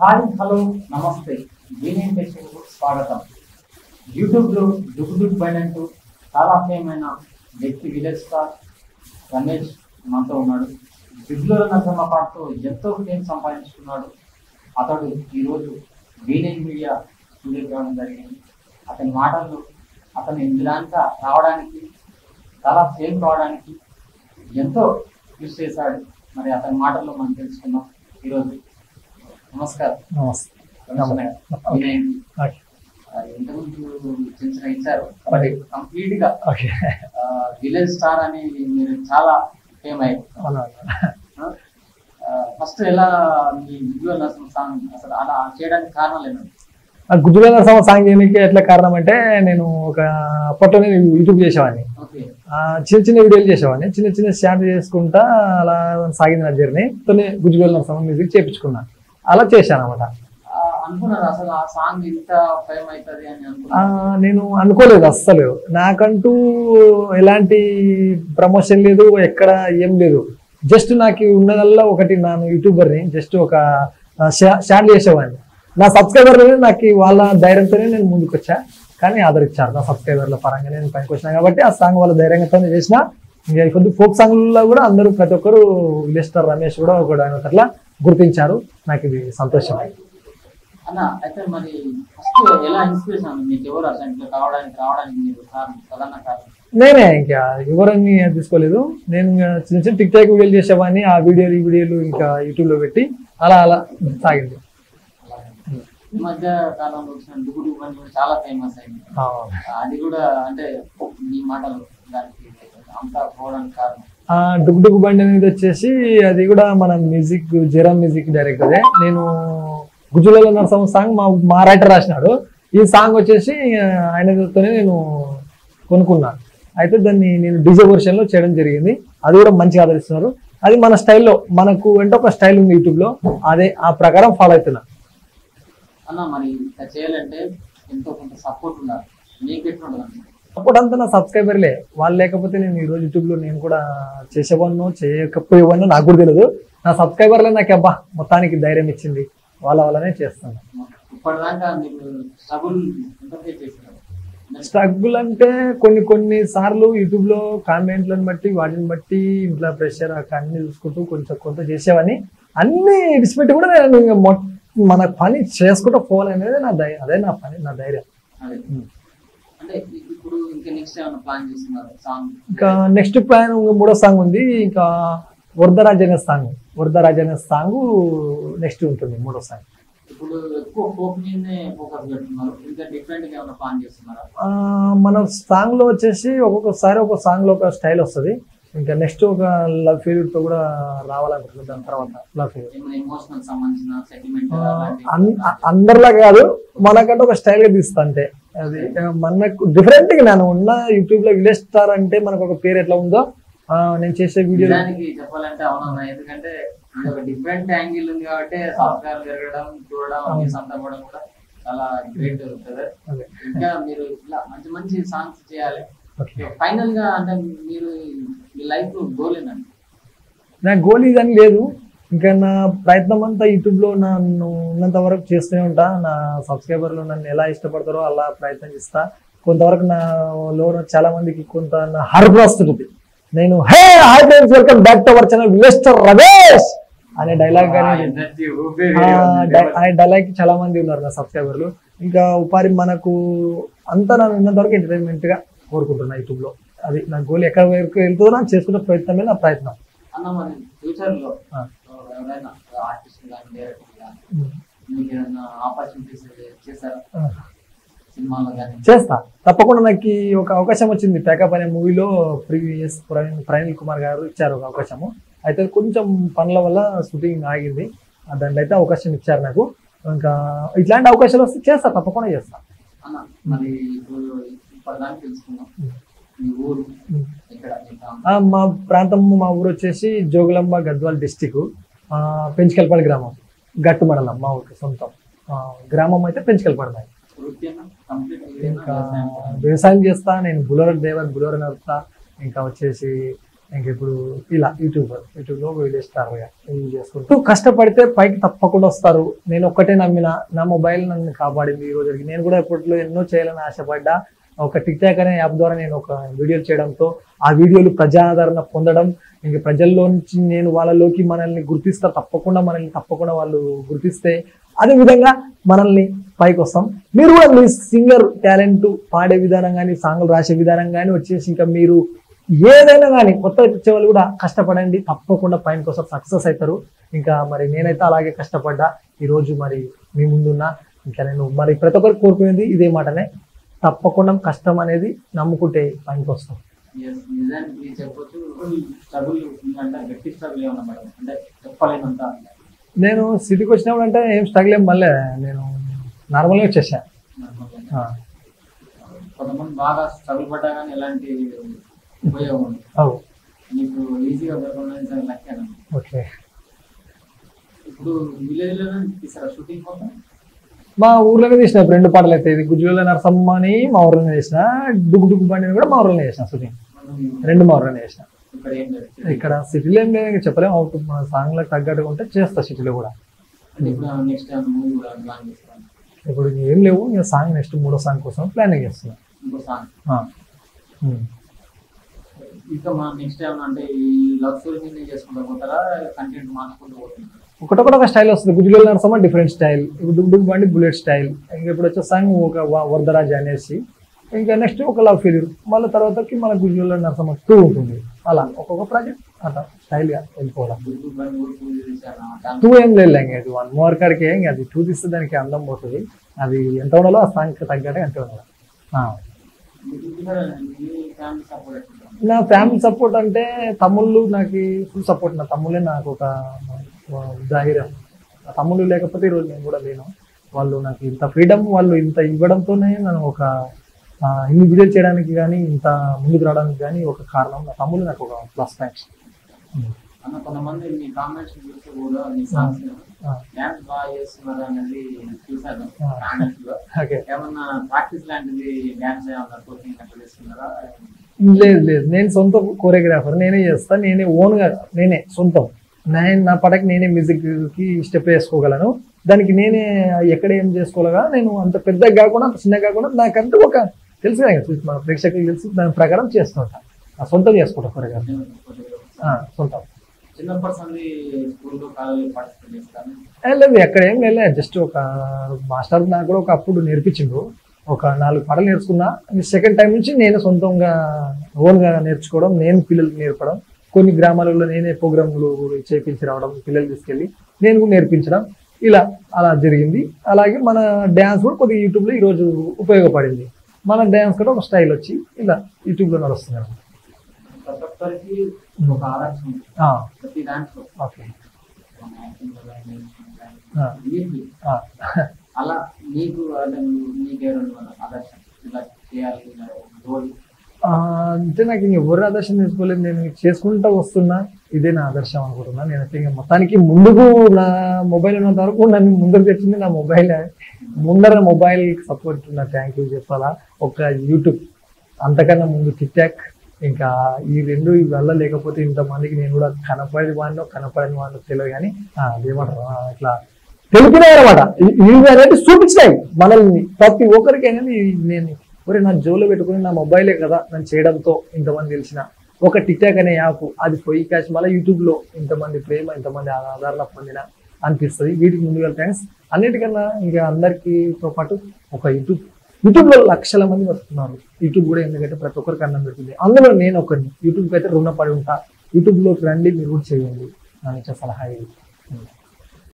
Hi hello నమస్తే జీనియన్ టెక్స్టైల్కు స్వాగతం యూట్యూబ్లో డుక్ డుక్ బైన్ అంటూ చాలా ఫేమైన వ్యక్తి విలేజ్ స్టార్ రమేష్ మనతో ఉన్నాడు బిగ్లూరు నరసింహ పాటతో ఎంతో ఫేమ్ సంపాదించుకున్నాడు అతడు ఈరోజు వీనైన్ మీడియా స్టూడియోకి రావడం జరిగింది అతని మాటల్లో అతను ఇందులాంక రావడానికి చాలా ఫేమ్ కావడానికి ఎంతో కృషి చేశాడు మరి అతని మాటల్లో మనం తెలుసుకుందాం ఈరోజు నమస్కారం నమస్తే రమేష్ అన్నయ్య. వినయ్. ఓకే ఆ, ఇంతకుముందు చిన్న చిన్న ఇచ్చారు మరి కంప్లీట్ గా ఓకే విలేజ్ స్టార్ అని మీరు చాలా ఫేమ్ అయ్యారు అవునా. ఫస్ట్ ఎలా మీ వీడియో నర్సింగ్ సాంగ్ అసలు అలా చేయడానికి కారణాలు ఏమి ఆ గుజుల నరసింహ సాంగ్ చేయడానికి ఎట్లా కారణం అంటే నేను ఒక అప్పట్లో నేను యూట్యూబ్ చేసేవాడిని ఓకే ఆ, చిన్న చిన్న వీడియోలు చేసేవాడిని చిన్న చిన్న షార్ట్ చేసుకుంటా అలా సాగింది నా జర్నీ తోనే గుజుల నరసింహ మ్యూజిక్ చేపించుకున్నా అలా చేశాను అనమాట ఆ, అనుకున్నారు అసలు ఆ సాంగ్ ఇంత ఫేమ్ అవుతుంది అని ఆ, అనుకున్నారు నేను అనుకోలేదు అస్సలు నాకంటూ ఎలాంటి ప్రమోషన్ లేదు ఎక్కడ ఏం లేదు జస్ట్ నాకు ఉన్నదల్లా ఒకటి నేను యూట్యూబర్ని జస్ట్ ఒక షార్ట్ చేసేవాడిని నా సబ్స్క్రైబర్లు నాకు వాళ్ళ ధైర్యంతోనే నేను ముందుకు వచ్చా కానీ ఆదరించారు నా సబ్స్క్రైబర్ల పరంగా నేను పైకి వచ్చినా కాబట్టి ఆ సాంగ్ వాళ్ళ ధైర్యంతో చేసిన ఇంకా కొద్ది ఫోక్ సాంగ్లలో కూడా అందరూ ప్రతి ఒక్కరు విలేస్టర్ రమేష్ కూడా ఒక అట్లా గుర్తించారు నాకు ఇది సంతోషం అన్న అయితే మరి ఫస్ట్ ఎలా ఇన్స్పిరేషన్ మీకు ఎవరు అసలు ఇంట్లో కావడానికి రావడానికి మీరు కారణం ప్రధాన కారణం నేనే ఇంకా ఎవరని తీసుకోలేదు నేను ఇంకా చిన్న చిన్న టిక్ టాక్ వీడియోలు చేసేవాడిని ఆ వీడియోలు ఈ వీడియోలు ఇంకా యూట్యూబ్ లో పెట్టి అలా అలా సాగింది ఈ మధ్య కాలంలో వచ్చిన డుగుడు బండి కూడా చాలా ఫేమస్ అయింది ఆ, అది కూడా అంటే మీ మాటలు దానికి అంతా పోవడానికి కారణం ఆ డుక్ డుక్ బండి అనేది వచ్చేసి అది కూడా మన మ్యూజిక్ జెరామ్ మ్యూజిక్ డైరెక్ట్ అదే నేను గుజులలో నరసింహ సాంగ్ మా మా రైటర్ రాసినాడు ఈ సాంగ్ వచ్చేసి ఆ, ఆయనతోనే నేను కొనుక్కున్నాను అయితే దాన్ని నేను డిజే వర్షన్ లో చేయడం జరిగింది అది కూడా మంచిగా ఆదరిస్తున్నారు అది మన స్టైల్లో మనకు అంటే ఒక స్టైల్ ఉంది యూట్యూబ్ లో అదే ఆ ప్రకారం ఫాలో అవుతున్నా అన్న మరి ఇట్లా చేయాలంటే ఎంతో కొంత సపోర్ట్ ఉండాలి మీకు ఎట్లుండదు అప్పుడు అంతా నా సబ్స్క్రైబర్లే వాళ్ళు లేకపోతే నేను ఈ రోజు యూట్యూబ్ లో నేను కూడా చేసేవాడినో చేయకపోయేవాడినో నాకు కూడా తెలియదు నా సబ్స్క్రైబర్లే నాకు అబ్బా మొత్తానికి ధైర్యం ఇచ్చింది వాళ్ళ వల్లనే చేస్తాను ఇప్పటిదాకా మీకు స్ట్రగుల్ ఎంత ఫేస్ చేస్తున్నారు స్ట్రగుల్ అంటే కొన్ని కొన్ని సార్లు యూట్యూబ్ లో కామెంట్లను బట్టి వాటిని బట్టి ఇంట్లో ప్రెషర్ అన్ని చూసుకుంటూ కొంచెం కొంత చేసేవాడిని అన్ని ఇడిచిపెట్టి కూడా నేను ఇంకా మొ- మన పని చేసుకుంటూ పోవాలనేది నా ధైర్యం అదే నా పని నా ధైర్యం అదే అంటే ఇప్పుడు ఇంకా నెక్స్ట్ ఏమైనా ప్లాన్ చేస్తున్నారు సాంగ్ ఇంకా నెక్స్ట్ ప్లాన్ మూడో సాంగ్ ఉంది ఇంకా వరదరాజనే సాంగ్ వరదరాజనే సాంగ్ నెక్స్ట్ ఉంటుంది మూడో సాంగ్ ఇప్పుడు ఎక్కువ ఫోక్ మీదనే ఫోకస్ పెడుతున్నారు ఇంకా డిఫరెంట్ గా ఏమైనా ప్లాన్ చేస్తున్నారా ఆ, మన సాంగ్ లో వచ్చేసి ఒక్కొక్కసారి ఒక సాంగ్ లో ఒక స్టైల్ వస్తుంది ఇంకా నెక్స్ట్ ఒక లవ్ ఫెయిల్యూర్ తో కూడా రావాలనుకుంటున్నాను దాని తర్వాత లవ్ ఫెయిల్యూర్ ఏమైనా ఎమోషనల్ సంబంధించిన సెటిల్మెంట్ అలాంటి అందరిలా కాదు మనకంటే ఒక స్టైల్ గా తీస్తా అంటే అది ఆ, మనకు డిఫరెంట్ గా నేను ఉన్న యూట్యూబ్ లో విలేజ్ స్టార్ అంటే మనకు ఒక పేరు ఎట్లా ఉందో ఆ, నేను చేసే వీడియో నిజానికి చెప్పాలంటే అవునన్నా ఎందుకంటే ఇది ఒక డిఫరెంట్ యాంగిల్ ఉంది కాబట్టి సంస్కారం పెరగడం చూడడం న్యూస్ అంతా కూడా కూడా చాలా గ్రేట్ ఉంటుంది అదే. ఇంకా మీరు ఇలా మంచి మంచి సాంగ్స్ చేయాలి ఓకే ఫైనల్ గా అంటే మీరు మీ లైఫ్ గోల్ ఏంటండి నా గోల్ ఇదని లేదు ఇంకా నా ప్రయత్నం అంతా యూట్యూబ్ లో నన్ను ఉన్నంత వరకు చేస్తూనే ఉంటా నా సబ్స్క్రైబర్లు నన్ను ఎలా ఇష్టపడతారో అలా ప్రయత్నం చేస్తా కొంతవరకు నా లో చాలా మందికి కొంత నా హర్బ్ వస్తుంటుంది నేను hey hi friends welcome back to our channel విలేస్టర్ రమేష్ అనే డైలాగ్ కానీ ఎనర్జీ ఊపే ఆ డై- ఆ డైలాగ్ చాలా మంది ఉన్నారు నా సబ్స్క్రైబర్లు ఇంకా ఉపాధి మనకు అంతా నన్ను ఉన్నంత వరకు ఎంటర్టైన్మెంట్ గా కోరుకుంటున్నా యూట్యూబ్ లో అది నా గోల్ ఎక్కడ వరకు వెళ్తుందో నాకు చేసుకునే ప్రయత్నమే నా ప్రయత్నం అన్న మరి ఫ్యూచర్ లో ఆ. ఎవరైనా ఆర్టిస్ట్ కానీ డైరెక్టర్ కానీ ఉమ్. మీకు ఏదైనా ఆపర్చునిటీస్ చేశారా ఆ. సినిమాలో కానీ చేస్తా తప్పకుండా నాకు ఈ ఒక అవకాశం వచ్చింది ప్యాకప్ అనే మూవీలో ప్రీవియస్ ప్రవీణ్ ప్రవీణ్ కుమార్ గారు ఇచ్చారు ఒక అవకాశము అయితే కొంచెం పనుల వల్ల షూటింగ్ ఆగింది ఆ దాంట్లో అయితే అవకాశం ఇచ్చారు నాకు ఇంకా ఇట్లాంటి అవకాశాలు వస్తే చేస్తా తప్పకుండా చేస్తా అన్న మరి ఇప్పుడు ఇప్పటిదాకా తెలుసుకున్నాం మీ ఊరు ఇక్కడ మీ ప్రాంతం ఆ, మా ప్రాంతం మా ఊరు వచ్చేసి జోగులాంబ గద్వాల్ డిస్టిక్ పెంచుకల్పాడు గ్రామం గట్టు మండలం మా ఊరికి సొంతం ఆ, గ్రామం అయితే పెంచుకల్పాడు మాది. వృత్తి అన్న కంప్లీట్ ఇంకా వ్యవసాయం చేస్తా నేను బులోర దేవర్ బులోర నడుపుతా ఇంకా వచ్చేసి ఇంక ఇప్పుడు ఇలా యూట్యూబ్ యూట్యూబ్లో వీడియో స్టార్గా యూజ్ చేసుకుంటూ కష్టపడితే పైకి తప్పకుండా వస్తారు నేను ఒక్కటే నమ్మిన నా మొబైల్ నన్ను కాపాడింది ఈ రోజుకి నేను కూడా ఎప్పట్లో ఎన్నో చేయాలని ఆశపడ్డా ఒక టిక్ టాక్ అనే యాప్ ద్వారా నేను ఒక వీడియోలు చేయడంతో ఆ వీడియోలు ప్రజాదరణ పొందడం ఇంక ప్రజల్లో నుంచి నేను వాళ్ళలోకి మనల్ని గుర్తిస్తారు తప్పకుండా మనల్ని తప్పకుండా వాళ్ళు గుర్తిస్తే అదే విధంగా మనల్ని పైకి వస్తాం మీరు కూడా మీ సింగర్ టాలెంట్ పాడే విధానం కానీ సాంగ్లు రాసే విధానం కానీ వచ్చేసి ఇంకా మీరు ఏదైనా కానీ కొత్త వచ్చే వాళ్ళు కూడా కష్టపడండి తప్పకుండా పైన కోసం సక్సెస్ అవుతారు ఇంకా మరి నేనైతే అలాగే కష్టపడ్డా ఈరోజు మరి మీ ముందున్నా ఇంకా నేను మరి ప్రతి ఒక్కరు కోరుకునేది ఇదే మాటనే తప్పకుండా కష్టం అనేది నమ్ముకుంటే పైకి వస్తాం Yes, నిజానికి చెప్పొచ్చు స్ట్రగుల్ అంటే గట్టి స్ట్రగుల్ ఏమన్నా మేడం అంటే చెప్పలేనంత నేను సిటీకి వచ్చినప్పుడు అంటే ఏం స్ట్రగుల్ ఏం మళ్ళీ నేను నార్మల్గా వచ్చేసా ఆ, కొంతమంది బాగా స్ట్రగుల్ పడ్డా కానీ ఎలాంటి ఉపయోగం ఉంది అవు నీకు ఈజీగా దొరకడం లక్ష్యం ఓకే ఇప్పుడు విలేజ్ లోనే తీసారా షూటింగ్ మొత్తం మా ఊర్లోనే చేసిన రెండు పాటలు అయితే ఇది గుజ్జుల నరసమ్మ అని మా ఊర్లోనే చేసిన డుగు డుగు బండిని కూడా మా ఊర్లోనే చేసిన షూటింగ్ మనం రెండు మా ఊర్లోనే చేసిన ఇక్కడ ఏం లేదు ఇక్కడ సిటీలో ఏం లేదు ఇంకా చెప్పలేము అవుట్ మా సాంగ్లకు తగ్గట్టుగా ఉంటే చేస్తా సిటీలో కూడా అంటే ఇప్పుడు నెక్స్ట్ టైం మూవీ కూడా ప్లాన్ చేస్తాను ఇప్పుడు ఏం లేవు ఇంకా సాంగ్ నెక్స్ట్ మూడో సాంగ్ కోసం ప్లానింగ్ చేస్తున్నా ఇంకో సాంగ్ ఆ. ఉమ్. ఇంకా మా నెక్స్ట్ టైం అంటే ఈ లవ్ స్టోరీ మీద చేసుకుంటా పోతారా కంటెంట్ మార్చుకుంటూ పోతుంటారా ఒకటొకటి ఒక స్టైల్ వస్తుంది గుజ్జుల నరసమ్మ డిఫరెంట్ స్టైల్ ఇప్పుడు డుగ్ డుగ్ బండి బుల్లెట్ స్టైల్ ఇంకా ఇప్పుడు వచ్చే సాంగ్ ఒక వ- వరదరాజ అనేసి ఇంకా నెక్స్ట్ ఒక లవ్ ఫెయిల్యూర్ మళ్ళీ తర్వాతకి మన గుజ్జుల నరసమ్మ టూ ఉంటుంది అలా ఒక్కొక్క ప్రాజెక్ట్ అట్లా స్టైల్గా వెళ్ళిపోవడం గుర్తు బండి కూడా పూజ చేశాను ఆ time టూ ఏం లేదు ఇంకా ఇది వన్ మోర్ కాడికి ఇంకా అది టూ తీస్తే దానికి అందం పోతుంది అది ఎంత ఉండాలో ఆ సాంగ్కి తగ్గట్టు అంతే ఉండాలి ఆ. మీకు ఇక్కడ మీ ఫ్యామిలీ సపోర్ట్ ఎట్లుంటుంది నా ఫ్యామిలీ సపోర్ట్ అంటే తమ్ముళ్ళు నాకు ఫుల్ సపోర్ట్ నా తమ్ముళ్ళే నాకు ఒక ఆ, ధైర్యం నా తమ్ముళ్ళు లేకపోతే ఈరోజు నేను కూడా లేను వాళ్ళు నాకు ఇంత ఫ్రీడమ్ వాళ్ళు ఇంత ఇవ్వడంతోనే నేను ఒక ఆ, ఇన్ని వీడియోలు చేయడానికి కానీ ఇంత ముందుకు రావడానికి కానీ ఒక కారణం నా తమ్ముళ్ళు నాకు ఒక ప్లస్ పాయింట్స్ అన్న కొంతమంది మీ కామెంట్స్ చూసి కూడా మీ సాంగ్స్ ఆ. డ్యాన్స్ బాగా చేస్తున్నారు అనేది చూసాను ఆ. కామెంట్స్ లో ఓకే ఏమన్నా ప్రాక్టీస్ లాంటిది డ్యాన్స్ ఏమన్నా కోచింగ్ అట్లా చేస్తున్నారా లేదు లేదు నేను సొంత కోరియోగ్రాఫర్ నేనే చేస్తా నేనే ఓన్గా నేనే సొంతం నేను నా పడకి నేనే మ్యూజిక్కి స్టెప్ వేసుకోగలను దానికి నేనే ఎక్కడ ఏం చేసుకోగలగా నేను అంత పెద్దగా కాకుండా అంత చిన్నగా కాకుండా నాకంటూ ఒక తెలుసు కదా చూసి మన ప్రేక్షకులకు తెలుసు దాని ప్రకారం చేస్తుంటా నా సొంతం చేసుకుంటా కోరియోగ్రాఫర్ సొంతం చిన్నప్పటి నుండి స్కూల్లో కాలేజీలో పార్టిసిపేట్ చేస్తాను ఏ లేదు ఎక్కడ ఏం లేదు జస్ట్ ఒక మాస్టర్ నాకు కూడా ఒక అప్పుడు నేర్పించిండు ఒక నాలుగు పాటలు నేర్చుకున్నా సెకండ్ టైం నుంచి నేను సొంతంగా ఓన్గా నేర్చుకోవడం నేను పిల్లలకి నేర్పడం కొన్ని గ్రామాలలో నేనే ప్రోగ్రాంలు చేపించి రావడం పిల్లలు తీసుకెళ్ళి నేను కూడా నేర్పించడం ఇలా అలా జరిగింది అలాగే మన డ్యాన్స్ కూడా కొద్దిగా యూట్యూబ్లో ఈరోజు ఉపయోగపడింది మన డ్యాన్స్ కూడా ఒక స్టైల్ వచ్చి ఇలా యూట్యూబ్లో నడుస్తుంది అన్నమాట. ప్రతి ఒక్కరికి ఒక ఆదర్శం ఉంది. ఆ, ప్రతి దాంట్లో ఓకే మన acting లో కానీ, కానీ, ఆ. అన్నిటిలో. ఆ. అలా నీకు అంటే నీకేమైనా ఆదర్శం ఇలా చేయాలి ఇలా రోల్ ఆ, అంటే నాకు ఇంక ఎవరు ఆదర్శం తీసుకోలేదు నేను చేసుకుంటా వస్తున్నా ఇదే నా ఆదర్శం అనుకుంటున్నా నేను ఇంకా మొత్తానికి ముందుకు నా మొబైల్ ఉన్నంత వరకు నన్ను ముందుకు తెచ్చింది నా మొబైల్ ముందర మొబైల్ సపోర్ట్ నా థ్యాంక్ యూ చెప్పాలా ఒక యూట్యూబ్ అంతకన్నా ముందు టిక్ టాక్ ఇంకా ఈ రెండు వల్ల లేకపోతే ఇంతమందికి నేను కూడా కనపడి వాడినో కనపడని వాడినో తెలియదు కానీ ఆ, అదేమంటారు ఆ, ఇట్లా తెలిపినాయి అనమాట ఇవి అనేది చూపించినాయి మనల్ని ప్రతి ఒక్కరికి అనేది నేను ఒరే నా జోలో పెట్టుకుని నా మొబైలే కదా నేను చేయడంతో ఇంతమంది తెలిసిన ఒక టిక్టాక్ అనే యాప్ అది పొయ్యి క్యాష్ మళ్ళీ యూట్యూబ్లో ఇంతమంది ప్రేమ ఇంతమంది ఆదరణ పొందిన అనిపిస్తుంది వీటికి ముందుగా థ్యాంక్స్ అన్నిటికన్నా ఇంకా అందరికీతో పాటు ఒక యూట్యూబ్ యూట్యూబ్లో లక్షల మంది వస్తున్నారు యూట్యూబ్ కూడా ఎందుకంటే ప్రతి ఒక్కరికి అన్నం పెడుతుంది అందులో నేను ఒకరిని యూట్యూబ్కి అయితే రుణపడి ఉంటా యూట్యూబ్లోకి రండి మీరు కూడా చేయండి నా నుంచి సలహా ఇది